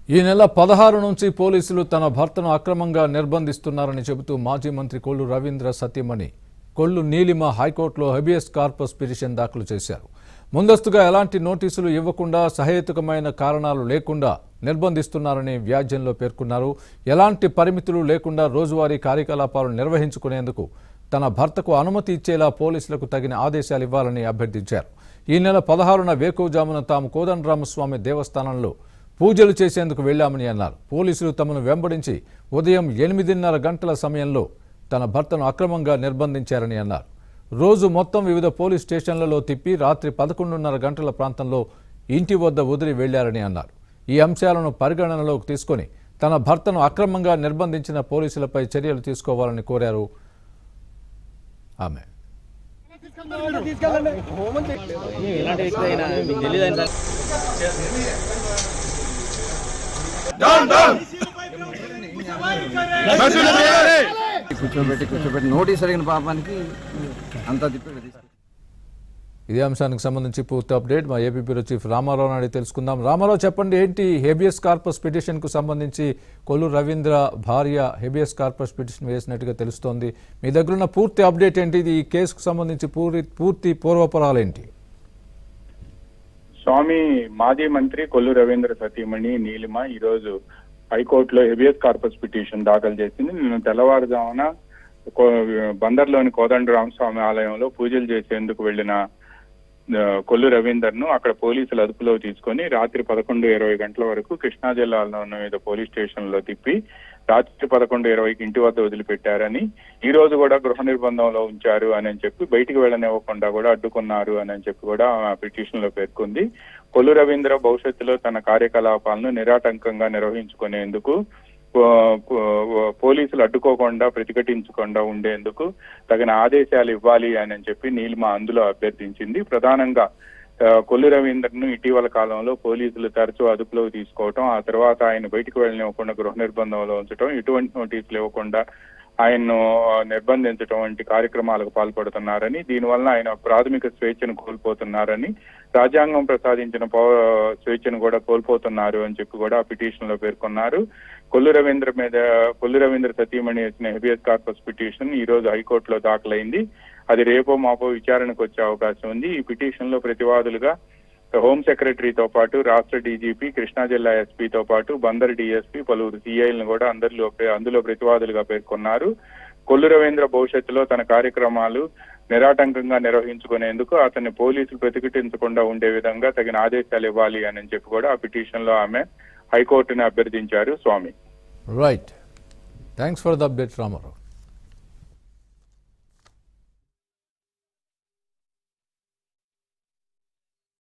ఈ నెల పదహారు నుంచి పోలీసులు తన భర్తను అక్రమంగా నిర్బంధిస్తున్నారని చెబుతూ మాజీ మంత్రి కొల్లు రవీంద్ర సత్యమణి కొల్లు నీలిమ హైకోర్టులో హెబియస్ కార్పస్ పిటిషన్ దాఖలు చేశారు ముందస్తుగా ఎలాంటి నోటీసులు ఇవ్వకుండా సహేతుకమైన కారణాలు లేకుండా నిర్బంధిస్తున్నారని వ్యాజ్యంలో పేర్కొన్నారు ఎలాంటి పరిమితులు లేకుండా రోజువారీ కార్యకలాపాలు నిర్వహించుకునేందుకు తన భర్తకు అనుమతి ఇచ్చేలా పోలీసులకు తగిన ఆదేశాలు ఇవ్వాలని అభ్యర్థించారు ఈ నెల పదహారున వేకువజామున తాము కోదండరామస్వామి దేవస్థానంలో పూజలు చేసేందుకు వెళ్లామని అన్నారు పోలీసులు తమను వెంబడించి ఉదయం ఎనిమిదిన్నర గంటల సమయంలో తన భర్తను అక్రమంగా నిర్బంధించారని అన్నారు రోజు మొత్తం వివిధ పోలీస్ స్టేషన్లలో తిప్పి రాత్రి పదకొండున్నర గంటల ప్రాంతంలో ఇంటి వద్ద వదిలి వెళ్లారని అన్నారు ఈ అంశాలను పరిగణనలోకి తీసుకొని తన భర్తను అక్రమంగా నిర్బంధించిన పోలీసులపై చర్యలు తీసుకోవాలని కోరారు ఆమె ఎలాంటి వ్యక్తి అయినా మీకు తెలియదు సార్ కూర్చోబెట్టి కూర్చోబెట్టి నోటీస్ అడిగిన పాపానికి అంతా తిప్పి తీసుకు ఇదే అంశానికి సంబంధించి పూర్తి అప్డేట్ మా AP bureau chief Ramarao Naidu తెలుసుకుందాం రామారావు చెప్పండి ఏంటి హేబియస్ కార్పస్ పిటిషన్ కు సంబంధించి కొల్లు రవీంద్ర భార్య హేబియస్ కార్పస్ పిటిషన్ వేసినట్టుగా తెలుస్తోంది మీ దగ్గర ఉన్న పూర్తి అప్డేట్ ఏంటి ఇది ఈ కేసుకు సంబంధించి పూర్తి పూర్తి పూర్వపరాలు ఏంటి స్వామి మాజీ మంత్రి కొల్లు రవీంద్ర సతీమణి నీలిమ ఈ రోజు హైకోర్టులో హెబియస్ కార్పస్ పిటిషన్ దాఖలు చేసింది నిన్న తెల్లవారుజామున కో- బందర్లోని కోదండరామస్వామి ఆలయంలో పూజలు చేసేందుకు వెళ్లిన ఆ, కొల్లు రవీందర్ ను అక్కడ పోలీసులు అదుపులో తీసుకొని రాత్రి పదకొండు ఇరవై గంటల వరకు కృష్ణా జిల్లాలో ఉన్న వివిధ పోలీస్ స్టేషన్ లో తిప్పి రాత్రి పదకొండు ఇరవైకి ఇంటి వద్ద వదిలిపెట్టారని ఈ రోజు కూడా గృహ నిర్బంధంలో ఉంచారు అని అని చెప్పి బయటికి వెళ్ళనివ్వకుండా కూడా అడ్డుకున్నారు అని అని చెప్పి కూడా పిటిషన్ లో పేర్కొంది కొల్లు రవీంద్ర భవిష్యత్తులో తన కార్యకలాపాలను నిరాటంకంగా నిర్వహించుకునేందుకు పో- పో- పోలీసులు అడ్డుకోకుండా ప్రతిఘటించకుండా ఉండేందుకు తగిన ఆదేశాలు ఇవ్వాలి అని చెప్పి నీలిమ అందులో అభ్యర్థించింది ప్రధానంగా ఆ, కొల్లు రవీంద్రను ఇటీవల కాలంలో పోలీసులు తరచూ అదుపులోకి తీసుకోవటం ఆ తర్వాత ఆయన బయటకు వెళ్ళనివ్వకుండా గృహ నిర్బంధంలో ఉంచడం ఎటువంటి నోటీసులు ఇవ్వకుండా ఆయన్ను ఆ, నిర్బంధించడం వంటి కార్యక్రమాలకు పాల్పడుతున్నారని దీనివల్ల ఆయన ప్రాథమిక స్వేచ్ఛను కోల్పోతున్నారని రాజ్యాంగం ప్రసాదించిన పౌ స్వేచ్ఛను కూడా కోల్పోతున్నారు అని చెప్పి కూడా ఆ పిటిషన్ లో పేర్కొన్నారు కొల్లు రవీంద్ర మీద కొల్లు రవీంద్ర సతీమణి వేసిన హెబియస్ కార్పస్ పిటిషన్ ఈ రోజు హైకోర్టులో దాఖలైంది అది రేపో మాపో విచారణకు వచ్చే అవకాశం ఉంది ఈ పిటిషన్ లో ప్రతివాదులుగా హోం సెక్రటరీతో పాటు రాష్ట్ర డీజీపీ కృష్ణా జిల్లా ఎస్పీతో పాటు బందర్ డీఎస్పీ పలువురు సీఐలను కూడా అందరిలో అందులో ప్రతివాదులుగా పేర్కొన్నారు కొల్లు రవీంద్ర భవిష్యత్తులో తన కార్యక్రమాలు నిరాటంకంగా నిర్వహించుకునేందుకు అతన్ని పోలీసులు ప్రతిఘటించకుండా ఉండే విధంగా తగిన ఆదేశాలు ఇవ్వాలి అని చెప్పి కూడా ఆ పిటిషన్ లో ఆమె హైకోర్టుని అభ్యర్థించారు స్వామి right thanks for the update Ramarao